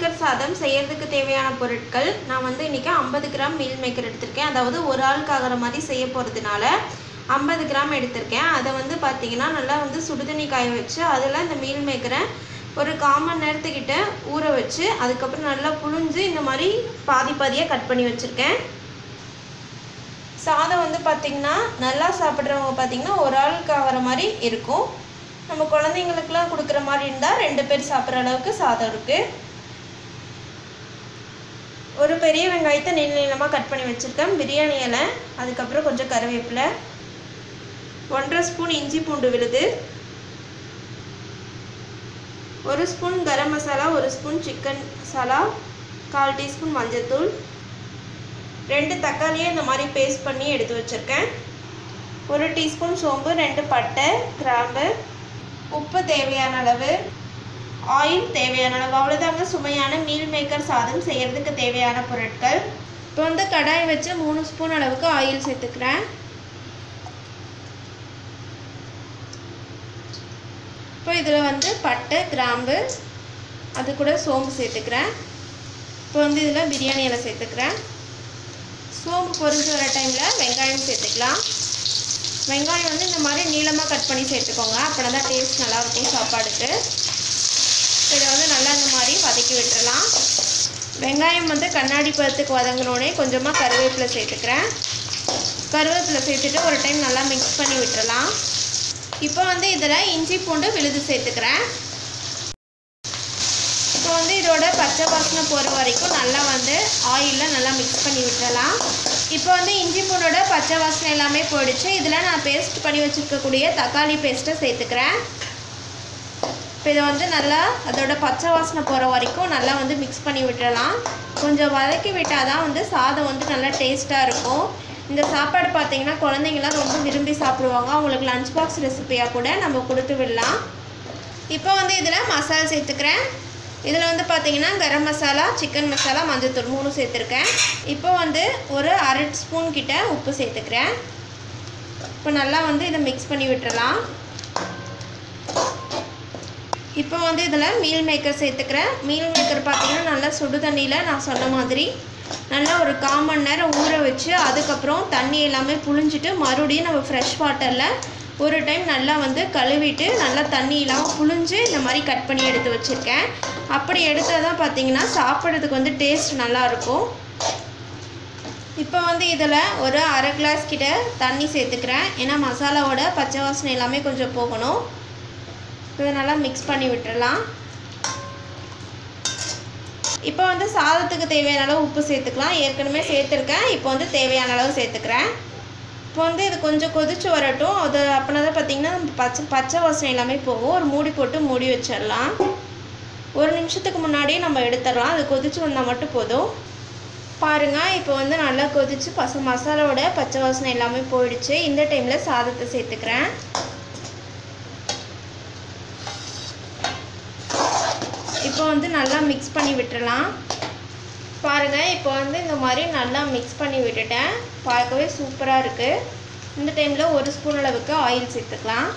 maker சாதம் செய்யறதுக்கு தேவையான பொருட்கள் நான் வந்து இன்றைக்கி ஐம்பது கிராம் மீல் மேக்கர் எடுத்திருக்கேன் அதாவது ஒரு ஆளுக்கு ஆகிற மாதிரி செய்ய போகிறதுனால ஐம்பது கிராம் எடுத்திருக்கேன் அதை வந்து பார்த்திங்கன்னா நல்லா வந்து சுடுதண்ணி காய வச்சு அதில் இந்த மீல் மேக்கரை ஒரு கால் மணி நேரத்துக்கிட்ட ஊற வச்சு அதுக்கப்புறம் நல்லா புழிஞ்சு இந்த மாதிரி பாதி பாதியாக கட் பண்ணி வச்சுருக்கேன் சாதம் வந்து பார்த்திங்கன்னா நல்லா சாப்பிட்றவங்க பார்த்திங்கன்னா ஒரு ஆளுக்கு ஆகிற மாதிரி இருக்கும் நம்ம குழந்தைங்களுக்குலாம் கொடுக்குற மாதிரி இருந்தால் ரெண்டு பேர் சாப்பிட்ற அளவுக்கு சாதம் இருக்குது ஒரு பெரிய வெங்காயத்தை நீள நீளமாக கட் பண்ணி வச்சுருக்கேன் பிரியாணி இலை அதுக்கப்புறம் கொஞ்சம் கருவேப்பிலை ஒன்றரை ஸ்பூன் இஞ்சி பூண்டு விழுது ஒரு ஸ்பூன் கரம் மசாலா ஒரு ஸ்பூன் சிக்கன் மசாலா கால் டீஸ்பூன் மஞ்சள்தூள் ரெண்டு தக்காளியை இந்த மாதிரி பேஸ்ட் பண்ணி எடுத்து வச்சுருக்கேன் ஒரு டீஸ்பூன் சோம்பு ரெண்டு பட்டை கிராம்பு உப்பு தேவையான அளவு ஆயில் தேவையான அளவு அவ்வளோதாங்க சுமையான மீல் மேக்கர் சாதம் செய்கிறதுக்கு தேவையான பொருட்கள் இப்போ வந்து கடாய் வச்சு மூணு ஸ்பூன் அளவுக்கு ஆயில் சேர்த்துக்கிறேன் இப்போ இதில் வந்து பட்டை கிராம்பு அது கூட சோம்பு சேர்த்துக்கிறேன் இப்போ வந்து இதில் பிரியாணி இலை சேர்த்துக்கிறேன் சோம்பு பொரிஞ்சு வர டைமில் வெங்காயம் சேர்த்துக்கலாம் வெங்காயம் வந்து இந்த மாதிரி நீளமாக கட் பண்ணி சேர்த்துக்கோங்க அப்படின்னா தான் டேஸ்ட் நல்லாயிருக்கும் சாப்பாடுக்கு இதை வந்து நல்லா இந்த மாதிரி வதக்கி விட்டுறலாம் வெங்காயம் வந்து கண்ணாடி பழத்துக்கு வதங்கினோடனே கொஞ்சமாக கருவேப்பிலை சேர்த்துக்கிறேன் கருவேப்பிலை சேர்த்துட்டு ஒரு டைம் நல்லா மிக்ஸ் பண்ணி விட்டுறலாம் இப்போ வந்து இதில் இஞ்சி பூண்டு விழுது சேர்த்துக்கிறேன் இப்போ வந்து இதோட பச்சை வாசனை போகிற வரைக்கும் நல்லா வந்து ஆயிலில் நல்லா மிக்ஸ் பண்ணி விட்டுறலாம் இப்போ வந்து இஞ்சி பூண்டோட பச்சை வாசனை எல்லாமே போயிடுச்சு இதில் நான் பேஸ்ட் பண்ணி வச்சுருக்கக்கூடிய தக்காளி பேஸ்ட்டை சேர்த்துக்கிறேன் இப்போ இதை வந்து நல்லா அதோட பச்சை வாசனை போகிற வரைக்கும் நல்லா வந்து மிக்ஸ் பண்ணி விட்டுறலாம் கொஞ்சம் வதக்கி விட்டால் தான் வந்து சாதம் வந்து நல்லா டேஸ்ட்டாக இருக்கும் இந்த சாப்பாடு பார்த்தீங்கன்னா குழந்தைங்களாம் ரொம்ப விரும்பி சாப்பிடுவாங்க அவங்களுக்கு லஞ்ச் பாக்ஸ் ரெசிபியாக கூட நம்ம கொடுத்து விடலாம் இப்போ வந்து இதில் மசாலா சேர்த்துக்கிறேன் இதில் வந்து பார்த்தீங்கன்னா கரம் மசாலா சிக்கன் மசாலா மஞ்சள்தூள் மூணு சேர்த்துருக்கேன் இப்போ வந்து ஒரு அரை ஸ்பூன் கிட்ட உப்பு சேர்த்துக்கிறேன் இப்போ நல்லா வந்து இதை மிக்ஸ் பண்ணி விட்டுறலாம் இப்போ வந்து இதில் மீல் மேக்கர் சேர்த்துக்கிறேன் மீல் மேக்கர் பார்த்தீங்கன்னா நல்லா சுடு தண்ணியில் நான் சொன்ன மாதிரி நல்லா ஒரு கால் மணி நேரம் ஊற வச்சு அதுக்கப்புறம் தண்ணி எல்லாமே புழிஞ்சிட்டு மறுபடியும் நம்ம ஃப்ரெஷ் வாட்டரில் ஒரு டைம் நல்லா வந்து கழுவிட்டு நல்லா தண்ணி இல்லாமல் புழிஞ்சு இந்த மாதிரி கட் பண்ணி எடுத்து வச்சுருக்கேன் அப்படி எடுத்தால் தான் பார்த்தீங்கன்னா சாப்பிட்றதுக்கு வந்து டேஸ்ட் நல்லாயிருக்கும் இப்போ வந்து இதில் ஒரு அரை கிளாஸ் கிட்ட தண்ணி சேர்த்துக்கிறேன் ஏன்னா மசாலாவோட பச்சை வாசனை எல்லாமே கொஞ்சம் போகணும் இதை நல்லா மிக்ஸ் பண்ணி விட்டுறலாம் இப்போ வந்து சாதத்துக்கு தேவையான அளவு உப்பு சேர்த்துக்கலாம் ஏற்கனவே சேர்த்துருக்கேன் இப்போ வந்து தேவையான அளவு சேர்த்துக்கிறேன் இப்போ வந்து இது கொஞ்சம் கொதிச்சு வரட்டும் அது அப்படின்னா தான் பார்த்தீங்கன்னா பச்சை பச்சை வாசனை எல்லாமே போகும் ஒரு மூடி போட்டு மூடி வச்சிடலாம் ஒரு நிமிஷத்துக்கு முன்னாடியே நம்ம எடுத்துடலாம் அது கொதிச்சு வந்தால் மட்டும் போதும் பாருங்கள் இப்போ வந்து நல்லா கொதிச்சு பச மசாலாவோட பச்சை வாசனை எல்லாமே போயிடுச்சு இந்த டைமில் சாதத்தை சேர்த்துக்கிறேன் இப்போ வந்து நல்லா மிக்ஸ் பண்ணி விட்டுறலாம் பாருங்கள் இப்போ வந்து இந்த மாதிரி நல்லா மிக்ஸ் பண்ணி விட்டுட்டேன் பார்க்கவே சூப்பராக இருக்குது இந்த டைமில் ஒரு ஸ்பூன் அளவுக்கு ஆயில் சேர்த்துக்கலாம்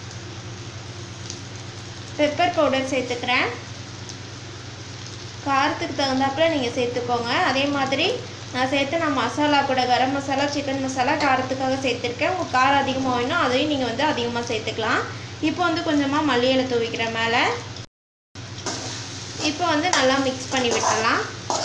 பெப்பர் பவுடர் சேர்த்துக்கிறேன் காரத்துக்கு தகுந்தாப்புல நீங்கள் சேர்த்துக்கோங்க அதே மாதிரி நான் சேர்த்து நான் மசாலா கூட கரம் மசாலா சிக்கன் மசாலா காரத்துக்காக சேர்த்துருக்கேன் உங்கள் காரம் அதிகமாக வேணும் அதையும் நீங்கள் வந்து அதிகமாக சேர்த்துக்கலாம் இப்போ வந்து கொஞ்சமாக மல்லி இலை தூவிக்கிறேன் மேலே இப்போ வந்து நல்லா மிக்ஸ் பண்ணி விட்டுடலாம்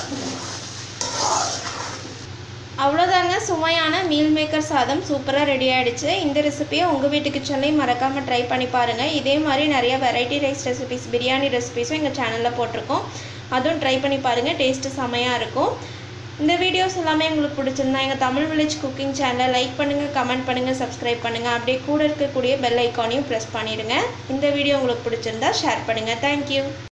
அவ்வளோதாங்க சுவையான மீல் மேக்கர் சாதம் சூப்பராக ரெடி ஆகிடுச்சு இந்த ரெசிபியை உங்கள் வீட்டு கிச்சன்லேயும் மறக்காமல் ட்ரை பண்ணி பாருங்கள் இதே மாதிரி நிறைய வெரைட்டி ரைஸ் ரெசிபிஸ் பிரியாணி ரெசிபிஸும் எங்கள் சேனலில் போட்டிருக்கோம் அதுவும் ட்ரை பண்ணி பாருங்கள் டேஸ்ட்டு செமையாக இருக்கும் இந்த வீடியோஸ் எல்லாமே உங்களுக்கு பிடிச்சிருந்தா எங்கள் தமிழ் வில்லேஜ் குக்கிங் சேனலை லைக் பண்ணுங்கள் கமெண்ட் பண்ணுங்கள் சப்ஸ்கிரைப் பண்ணுங்கள் அப்படியே கூட இருக்கக்கூடிய பெல் ஐக்கானையும் ப்ரெஸ் பண்ணிடுங்க இந்த வீடியோ உங்களுக்கு பிடிச்சிருந்தா ஷேர் பண்ணுங்கள் தேங்க்யூ